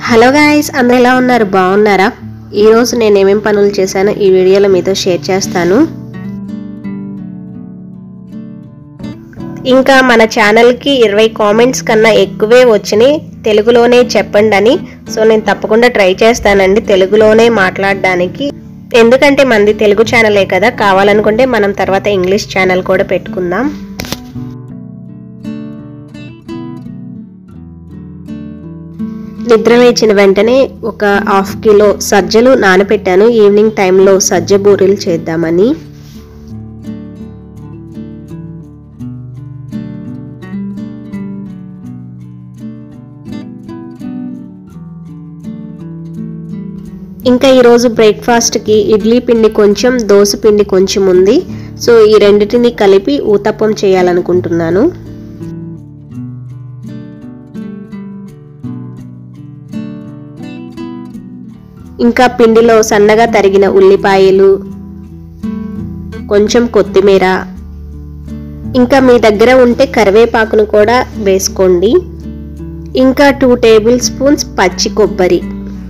hello guys అందరు ఎలా ఉన్నారు బాగున్నారా ఈరోజు నేను ఏమేం పనులు చేశానో ఈ వీడియోలో మీతో షేర్ చేస్తాను ఇంకా మన ఛానల్కి ఇరవై కామెంట్స్ కన్నా ఎక్కువే వచ్చినాయి తెలుగులోనే చెప్పండి అని సో నేను తప్పకుండా ట్రై చేస్తానండి తెలుగులోనే మాట్లాడడానికి ఎందుకంటే మనది తెలుగు ఛానలే కదా కావాలనుకుంటే మనం తర్వాత ఇంగ్లీష్ ఛానల్ కూడా పెట్టుకుందాం నిద్ర లేచిన వెంటనే ఒక హాఫ్ కిలో సజ్జలు నానబెట్టాను ఈవినింగ్ టైంలో సజ్జ బూరెలు చేద్దామని ఇంకా ఈరోజు బ్రేక్ఫాస్ట్కి ఇడ్లీ పిండి కొంచెం దోశ పిండి కొంచెం ఉంది సో ఈ రెండింటిని కలిపి ఊతప్పం చేయాలనుకుంటున్నాను ఇంకా పిండిలో సన్నగా తరిగిన ఉల్లిపాయలు కొంచెం కొత్తిమీర ఇంకా మీ దగ్గర ఉంటే కరివేపాకును కూడా వేసుకోండి ఇంకా టూ టేబుల్ స్పూన్స్ పచ్చి కొబ్బరి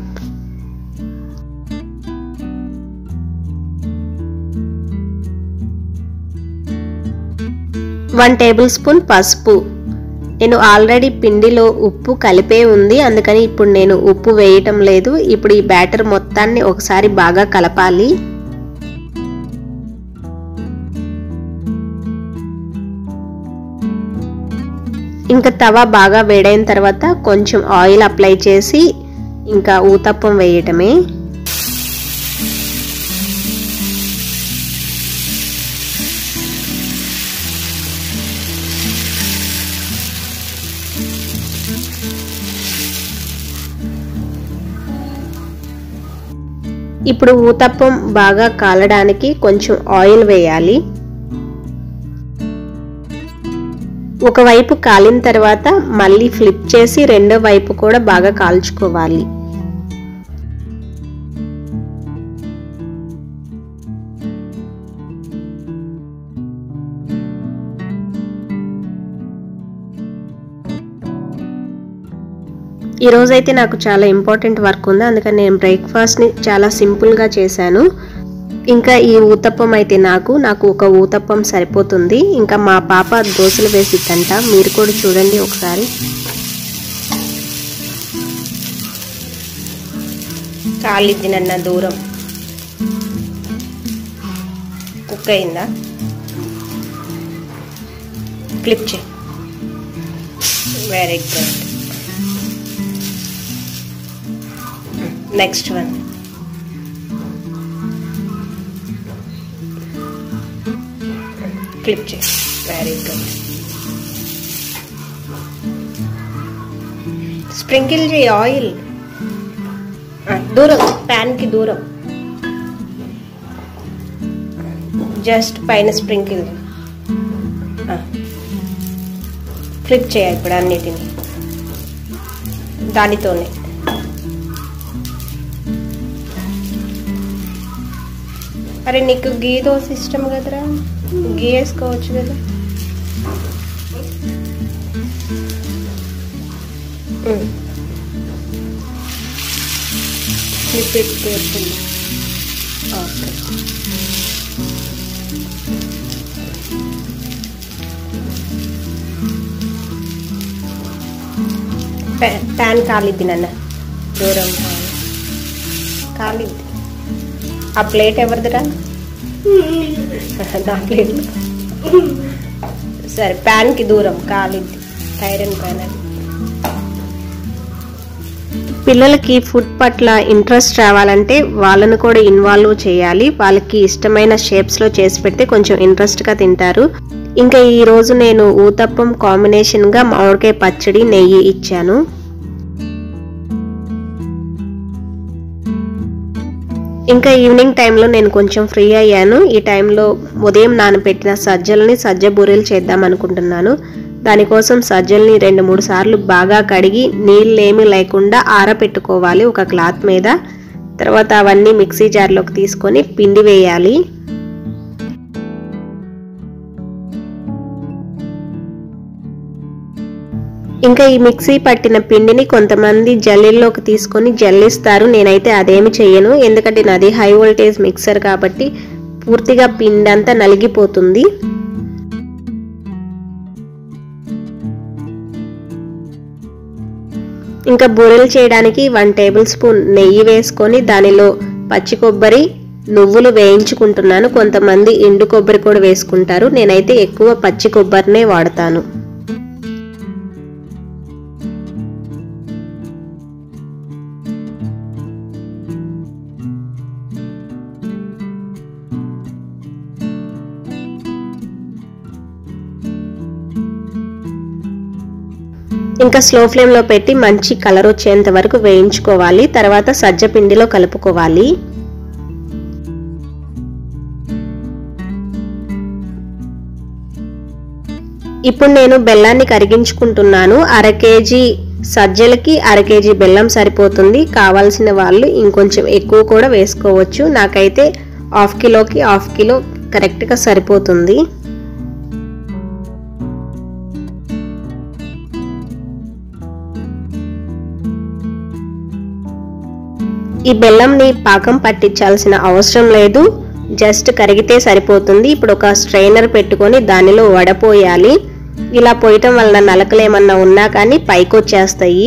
వన్ టేబుల్ స్పూన్ పసుపు నేను ఆల్రెడీ పిండిలో ఉప్పు కలిపే ఉంది అందుకని ఇప్పుడు నేను ఉప్పు వేయటం లేదు ఇప్పుడు ఈ బ్యాటర్ మొత్తాన్ని ఒకసారి బాగా కలపాలి ఇంకా తవ బాగా వేడైన తర్వాత కొంచెం ఆయిల్ అప్లై చేసి ఇంకా ఊతప్పం వేయటమే ఇప్పుడు ఊతప్పం బాగా కాలడానికి కొంచెం ఆయిల్ వేయాలి ఒకవైపు కాలిన తర్వాత మళ్ళీ ఫ్లిప్ చేసి రెండో వైపు కూడా బాగా కాల్చుకోవాలి ఈరోజైతే నాకు చాలా ఇంపార్టెంట్ వర్క్ ఉంది అందుకని నేను బ్రేక్ఫాస్ట్ని చాలా సింపుల్గా చేశాను ఇంకా ఈ ఊతప్పం అయితే నాకు నాకు ఒక ఊతప్పం సరిపోతుంది ఇంకా మా పాప దోశలు వేసిద్దంట మీరు కూడా చూడండి ఒకసారి కాలిద్ది నన్న దూరం కుక్ అయిందా క్లిప్ చే very good next one clip చేయి వెరీ గుడ్ స్ప్రింకిల్ చేయి ఆయిల్ దూరం ప్యాన్కి దూరం జస్ట్ పైన స్ప్రింకిల్ ఫ్లిప్ చేయ ఇప్పుడు అన్నిటిని దానితోనే అరే నీకు గీ దోశ ఇష్టం కదరా గీ వేసుకోవచ్చు కదా లిపిడ్ పేరుతుంది ఓకే ప్యాన్ కాలిద్ది నాన్న దూరం కాలిద్ది ఆ ప్లేట్ ఎవరిదిరా నా ప్లేట్ సరే ప్యాన్కి దూరం కాలిద్ది ఐరన్ ప్యాన్ అది పిల్లలకి ఫుడ్ పట్ల ఇంట్రెస్ట్ రావాలంటే వాళ్ళను కూడా ఇన్వాల్వ్ చేయాలి వాళ్ళకి ఇష్టమైన షేప్స్లో చేసి పెడితే కొంచెం ఇంట్రెస్ట్గా తింటారు ఇంకా ఈరోజు నేను ఊతప్పం కాంబినేషన్గా మామిడికాయ పచ్చడి నెయ్యి ఇచ్చాను ఇంకా ఈవినింగ్ టైంలో నేను కొంచెం ఫ్రీ అయ్యాను ఈ టైంలో ఉదయం నానబెట్టిన సజ్జల్ని సజ్జ బూరెలు చేద్దాం అనుకుంటున్నాను దానికోసం సజ్జల్ని రెండు మూడు సార్లు బాగా కడిగి నీళ్ళేమీ లేకుండా ఆరపెట్టుకోవాలి ఒక క్లాత్ మీద తర్వాత అవన్నీ మిక్సీ జార్లోకి తీసుకొని పిండి వేయాలి ఇంకా ఈ మిక్సీ పట్టిన పిండిని కొంతమంది జల్లెల్లోకి తీసుకొని జల్లిస్తారు నేనైతే అదేమి చెయ్యను ఎందుకంటే నాది హై వోల్టేజ్ మిక్సర్ కాబట్టి పూర్తిగా పిండి అంతా నలిగిపోతుంది ఇంకా బూరెలు చేయడానికి వన్ టేబుల్ స్పూన్ నెయ్యి వేసుకొని దానిలో పచ్చి కొబ్బరి నువ్వులు వేయించుకుంటున్నాను కొంతమంది ఎండు కొబ్బరి కూడా వేసుకుంటారు నేనైతే ఎక్కువ పచ్చి కొబ్బరినే వాడతాను ఇంకా స్లో ఫ్లేమ్లో పెట్టి మంచి కలర్ వచ్చేంత వరకు వేయించుకోవాలి తర్వాత సజ్జ పిండిలో కలుపుకోవాలి ఇప్పుడు నేను బెల్లాన్ని కరిగించుకుంటున్నాను అర కేజీ సజ్జలకి అర కేజీ బెల్లం సరిపోతుంది కావాల్సిన వాళ్ళు ఇంకొంచెం ఎక్కువ కూడా వేసుకోవచ్చు నాకైతే హాఫ్ కిలోకి హాఫ్ కిలో కరెక్ట్గా సరిపోతుంది ఈ బెల్లంని పాకం పట్టించాల్సిన అవసరం లేదు జస్ట్ కరిగితే సరిపోతుంది ఇప్పుడు ఒక స్ట్రైనర్ పెట్టుకొని దానిలో వడపోయాలి ఇలా పోయటం వలన నలకలు ఏమన్నా ఉన్నా కానీ పైకి వచ్చేస్తాయి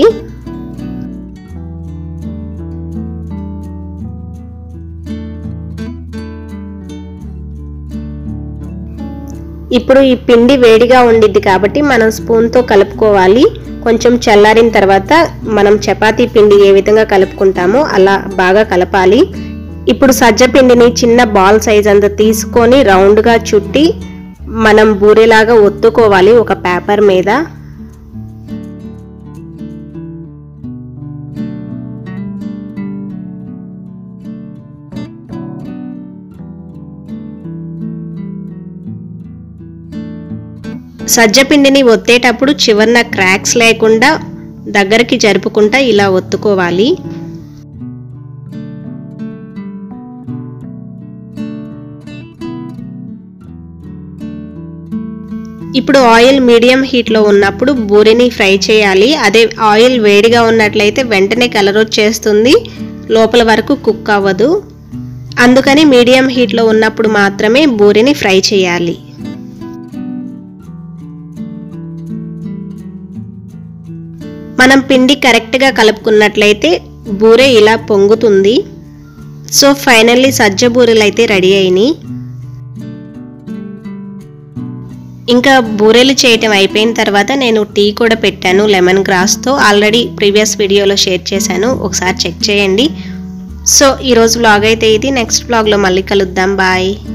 ఇప్పుడు ఈ పిండి వేడిగా ఉండిద్ది కాబట్టి మనం స్పూన్తో కలుపుకోవాలి కొంచెం చల్లారిన తర్వాత మనం చపాతీ పిండి ఏ విధంగా కలుపుకుంటామో అలా బాగా కలపాలి ఇప్పుడు సజ్జ పిండిని చిన్న బాల్ సైజ్ అంత తీసుకొని రౌండ్గా చుట్టి మనం బూరెలాగా ఒత్తుకోవాలి ఒక పేపర్ మీద సజ్జ పిండిని ఒత్తేటప్పుడు చివరన క్రాక్స్ లేకుండా దగ్గరికి జరుపుకుంటా ఇలా ఒత్తుకోవాలి ఇప్పుడు ఆయిల్ మీడియం హీట్లో ఉన్నప్పుడు బూరెని ఫ్రై చేయాలి అదే ఆయిల్ వేడిగా ఉన్నట్లయితే వెంటనే కలర్ వచ్చేస్తుంది లోపల వరకు కుక్ అవ్వదు అందుకని మీడియం హీట్లో ఉన్నప్పుడు మాత్రమే బూరెని ఫ్రై చేయాలి మనం పిండి కరెక్ట్గా కలుపుకున్నట్లయితే బూరె ఇలా పొంగుతుంది సో ఫైనల్లీ సజ్జ బూరెలు అయితే రెడీ అయినాయి ఇంకా బూరెలు చేయటం అయిపోయిన తర్వాత నేను టీ కూడా పెట్టాను లెమన్ గ్రాస్తో ఆల్రెడీ ప్రీవియస్ వీడియోలో షేర్ చేశాను ఒకసారి చెక్ చేయండి సో ఈరోజు వ్లాగ్ అయితే ఇది నెక్స్ట్ వ్లాగ్లో మళ్ళీ కలుద్దాం బాయ్